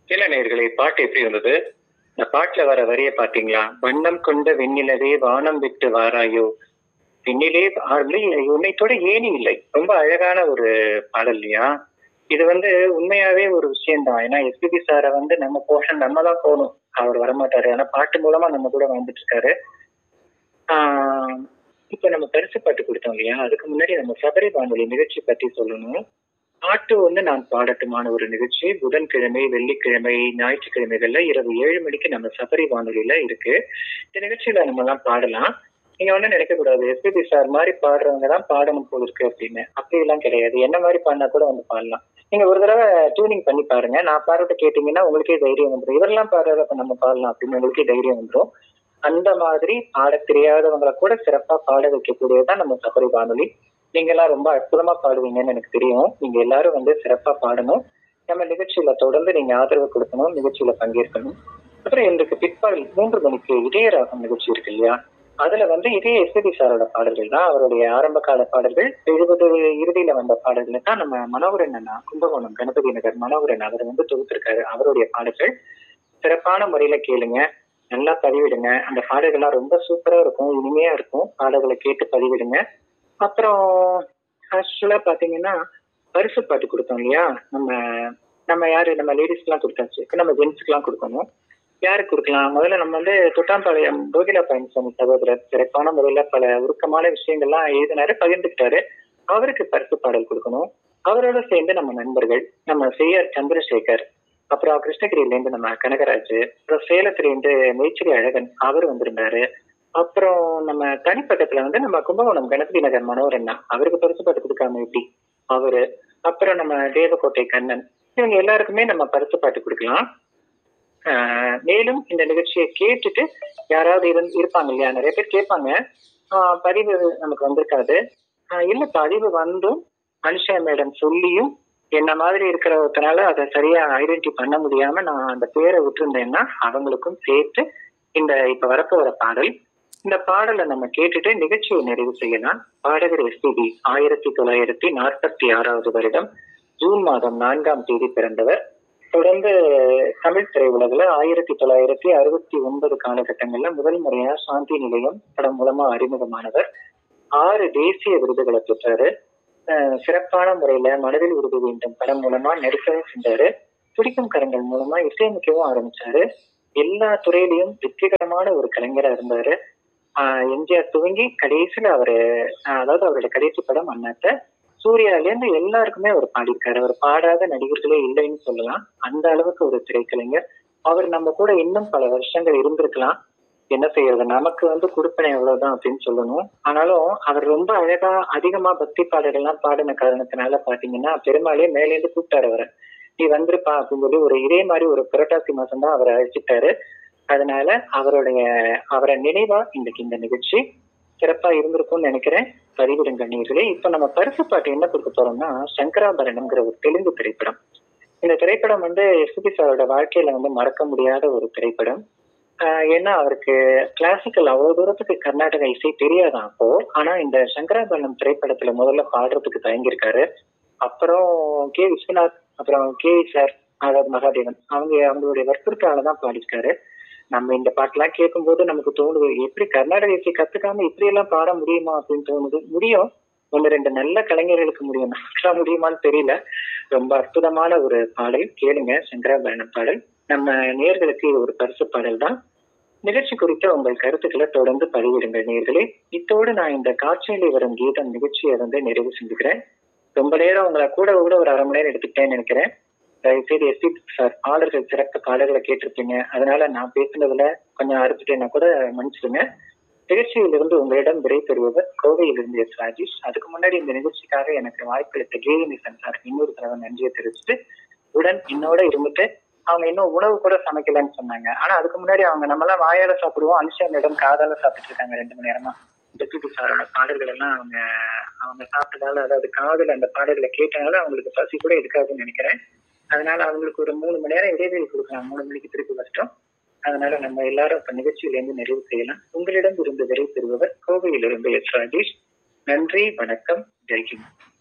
என்ன நேர்களே பாட்டு எப்படி இருந்தது இந்த பாட்டுல வர வரிய பாத்தீங்களா வண்ணம் கொண்ட வெண்ணிலவே வானம் விட்டு வாராயோ வெண்ணிலே ஆர்வலி உன்னைத்தோட ஏணி இல்லை ரொம்ப அழகான ஒரு பாடல் இல்லையா இது வந்து உண்மையாவே ஒரு விஷயம்தான் ஏன்னா எஸ்பிபி சாரை வந்து நம்ம போர்ஷன் நம்ம தான் போகணும் அவர் வரமாட்டாரு ஆனா பாட்டு மூலமா நம்ம கூட வந்துட்டு இருக்காரு ஆஹ் இப்ப நம்ம பரிசு பாட்டு கொடுத்தோம் இல்லையா அதுக்கு முன்னாடி நம்ம சபரி வானொலி நிகழ்ச்சி பத்தி சொல்லணும் பாட்டு வந்து நான் பாடட்டுமான ஒரு நிகழ்ச்சி புதன்கிழமை வெள்ளிக்கிழமை ஞாயிற்றுக்கிழமைகள்ல இரவு ஏழு மணிக்கு நம்ம சபரி வானொலியில இருக்கு இந்த நிகழ்ச்சியில நம்ம எல்லாம் பாடலாம் நீங்க ஒண்ணும் நினைக்க கூடாது எஸ்பிபி சார் மாதிரி பாடுறவங்க தான் பாடணும் போல இருக்கு அப்படின்னு அப்படி எல்லாம் கிடையாது என்ன மாதிரி பாடினா கூட வந்து பாடலாம் நீங்க ஒரு தடவை டியூனிங் பண்ணி பாருங்க நான் பாடுறத கேட்டீங்கன்னா உங்களுக்கே தைரியம் வந்துடும் இவரெல்லாம் பாடுறத அப்ப நம்ம பாடலாம் அப்படின்னு உங்களுக்கே தைரியம் வந்துடும் அந்த மாதிரி பாட தெரியாதவங்களை கூட சிறப்பா பாட வைக்கக்கூடியதுதான் நம்ம சபரி வானொலி நீங்க எல்லாம் ரொம்ப அற்புதமா பாடுவீங்கன்னு எனக்கு தெரியும் நீங்க எல்லாரும் வந்து சிறப்பா பாடணும் நம்ம நிகழ்ச்சியில தொடர்ந்து நீங்க ஆதரவு கொடுக்கணும் நிகழ்ச்சியில பங்கேற்கணும் அப்புறம் இன்றைக்கு பிற்பாடு மூன்று மணிக்கு இதயராகம் நிகழ்ச்சி இருக்கு இல்லையா அதுல வந்து இதே எஸ்பிபி சாரோட பாடல்கள் தான் அவருடைய ஆரம்ப கால பாடல்கள் எழுபது இறுதியில வந்த பாடல்கள் தான் நம்ம மனோகரன் அண்ணா கும்பகோணம் கணபதி நகர் மனோகரன் அவர் வந்து தொகுத்திருக்காரு அவருடைய பாடல்கள் சிறப்பான முறையில கேளுங்க நல்லா பதிவிடுங்க அந்த பாடல்கள்லாம் ரொம்ப சூப்பரா இருக்கும் இனிமையா இருக்கும் பாடல்களை கேட்டு பதிவிடுங்க அப்புறம் ஆக்சுவலா பாத்தீங்கன்னா பரிசு பாட்டு கொடுத்தோம் இல்லையா நம்ம நம்ம யாரு நம்ம லேடிஸ்க்கு எல்லாம் கொடுத்தாச்சு இப்ப நம்ம ஜென்ஸுக்கு எல்லாம் கொடுக்கணும் யாருக்கு கொடுக்கலாம் முதல்ல நம்ம வந்து தொட்டாம்பாளையம் கோகிலா பழனிசாமி சகோதரர் சிறப்பான முறையில பல உருக்கமான விஷயங்கள்லாம் எழுதினாரு பகிர்ந்துக்கிட்டாரு அவருக்கு பரிசு பாடல் கொடுக்கணும் அவரோட சேர்ந்து நம்ம நண்பர்கள் நம்ம செய்யார் சந்திரசேகர் அப்புறம் கிருஷ்ணகிரியில இருந்து நம்ம கனகராஜ் அப்புறம் சேலத்துல இருந்து மேய்ச்சலி அழகன் அவர் வந்திருந்தாரு அப்புறம் நம்ம தனிப்பட்டத்துல வந்து நம்ம கும்பகோணம் கணபதி நகர் மனோரண்ணா அவருக்கு பரிசு பாட்டு கொடுக்காம எப்படி அவரு அப்புறம் நம்ம தேவக்கோட்டை கண்ணன் இவங்க எல்லாருக்குமே நம்ம பரிசு பாட்டு கொடுக்கலாம் ஆஹ் மேலும் இந்த நிகழ்ச்சியை கேட்டுட்டு யாராவது இருந்து இருப்பாங்க இல்லையா நிறைய பேர் கேட்பாங்க ஆஹ் பதிவு நமக்கு வந்திருக்காது ஆஹ் இல்ல பதிவு வந்தும் மனுஷா மேடம் சொல்லியும் என்ன மாதிரி இருக்கிற ஒருத்தனால அதை சரியா ஐடென்டி பண்ண முடியாம நான் அந்த பேரை விட்டுருந்தேன்னா அவங்களுக்கும் சேர்த்து இந்த இப்ப வரப்போற பாடல் இந்த பாடலை நம்ம கேட்டுட்டு நிகழ்ச்சியை நிறைவு செய்யலாம் பாடகர் எஸ்பிபி ஆயிரத்தி தொள்ளாயிரத்தி நாற்பத்தி ஆறாவது வருடம் ஜூன் மாதம் நான்காம் தேதி பிறந்தவர் தொடர்ந்து தமிழ் திரையுலகில் ஆயிரத்தி தொள்ளாயிரத்தி அறுபத்தி ஒன்பது காலகட்டங்கள்ல முதல் முறையா சாந்தி நிலையம் படம் மூலமா அறிமுகமானவர் ஆறு தேசிய விருதுகளை பெற்றாரு அஹ் சிறப்பான முறையில மனதில் உறுதி வேண்டும் படம் மூலமா நடிக்கவும் செஞ்சாரு துடிக்கும் கரங்கள் மூலமா இசையமைக்கவும் ஆரம்பிச்சாரு எல்லா துறையிலையும் வெற்றிகரமான ஒரு கலைஞரா இருந்தாரு ஆஹ் எம்ஜிஆர் துவங்கி கடைசியில அவரு ஆஹ் அதாவது அவருடைய கடைசி படம் அண்ணாத்த சூர்யால இருந்து எல்லாருக்குமே அவர் பாடியிருக்காரு அவர் பாடாத நடிகர்களே இல்லைன்னு சொல்லலாம் அந்த அளவுக்கு ஒரு திரைக்கலைஞர் அவர் நம்ம கூட இன்னும் பல வருஷங்கள் இருந்திருக்கலாம் என்ன செய்யறது நமக்கு வந்து கொடுப்பனை எவ்வளவுதான் அப்படின்னு சொல்லணும் ஆனாலும் அவர் ரொம்ப அழகா அதிகமா பக்தி பாடல்கள்லாம் பாடின காரணத்தினால பாத்தீங்கன்னா பெருமாளே மேலேருந்து கூப்பிட்டாரு அவரை நீ வந்திருப்பா அப்படின்னு சொல்லி ஒரு இதே மாதிரி ஒரு புரட்டாசி மாசம் தான் அவரை அழைச்சிட்டாரு அதனால அவருடைய அவரை நினைவா இன்னைக்கு இந்த நிகழ்ச்சி சிறப்பா இருந்திருக்கும்னு நினைக்கிறேன் பதிவிடுங்க நீர்களே இப்ப நம்ம பரிசு பாட்டு என்ன கொடுக்க போறோம்னா சங்கராபரணம்ங்கிற ஒரு தெலுங்கு திரைப்படம் இந்த திரைப்படம் வந்து எஸ்பி சாரோட வாழ்க்கையில வந்து மறக்க முடியாத ஒரு திரைப்படம் ஆஹ் ஏன்னா அவருக்கு கிளாசிக்கல் அவ்வளவு தூரத்துக்கு கர்நாடக இசை தெரியாதான் அப்போ ஆனா இந்த சங்கராபரணம் திரைப்படத்துல முதல்ல பாடுறதுக்கு தயங்கியிருக்காரு அப்புறம் கே விஸ்வநாத் அப்புறம் கே சார் அதாவது மகாதேவன் அவங்க அவங்களுடைய வற்புறுத்தால தான் பாடியிருக்காரு நம்ம இந்த பாட்டெல்லாம் கேட்கும்போது நமக்கு தோணுது எப்படி கர்நாடக இசை கத்துக்காம இப்படி எல்லாம் பாட முடியுமா அப்படின்னு தோணுது முடியும் ஒன்னு ரெண்டு நல்ல கலைஞர்களுக்கு முடியும் நமக்குலாம் முடியுமான்னு தெரியல ரொம்ப அற்புதமான ஒரு பாடல் கேளுங்க சங்கராபரணம் பாடல் நம்ம நேர்களுக்கு இது ஒரு பரிசு பாடல் தான் நிகழ்ச்சி குறித்த உங்கள் கருத்துக்களை தொடர்ந்து பதிவிடுங்கள் நேர்களே இத்தோடு நான் இந்த காட்சியில் வரும் கீதம் நிகழ்ச்சியை வந்து நிறைவு செஞ்சுக்கிறேன் ரொம்ப நேரம் உங்களை கூட கூட ஒரு அரை மணி நேரம் எடுத்துக்கிட்டேன்னு நினைக்கிறேன் தயவுசெய்து எஸ்பி சார் பாடல்கள் சிறந்த பாடல்களை கேட்டிருப்பீங்க அதனால நான் பேசுனதுல கொஞ்சம் அறுத்துட்டேன்னா கூட மன்னிச்சிடுங்க நிகழ்ச்சியிலிருந்து உங்களிடம் விடை பெறுபவர் கோவையிலிருந்து எஸ் ராஜேஷ் அதுக்கு முன்னாடி இந்த நிகழ்ச்சிக்காக எனக்கு வாய்ப்பளித்த கேவினிசன் சார் இன்னொரு தடவை நன்றியை தெரிவிச்சுட்டு உடன் என்னோட இருந்துட்டு அவங்க இன்னும் உணவு கூட சமைக்கலன்னு சொன்னாங்க ஆனா அதுக்கு முன்னாடி அவங்க நம்மளாம் வாயால சாப்பிடுவோம் அனுஷா மேடம் காதால சாப்பிட்டு இருக்காங்க ரெண்டு மணி நேரமா டெப்யூட்டி சாரோட பாடல்கள் எல்லாம் அவங்க அவங்க சாப்பிட்டதால அதாவது காதல் அந்த பாடல்களை கேட்டனால அவங்களுக்கு பசி கூட இருக்காதுன்னு நினைக்கிறேன் அதனால அவங்களுக்கு ஒரு மூணு மணி நேரம் இடைவெளி கொடுக்கலாம் மூணு மணிக்கு திருப்பி கஷ்டம் அதனால நம்ம எல்லாரும் இப்ப நிகழ்ச்சியிலிருந்து நிறைவு செய்யலாம் உங்களிடம் இருந்து விடை பெறுபவர் கோவையிலிருந்து எஸ் ராஜேஷ் நன்றி வணக்கம் ஜெய்ஹிந்த்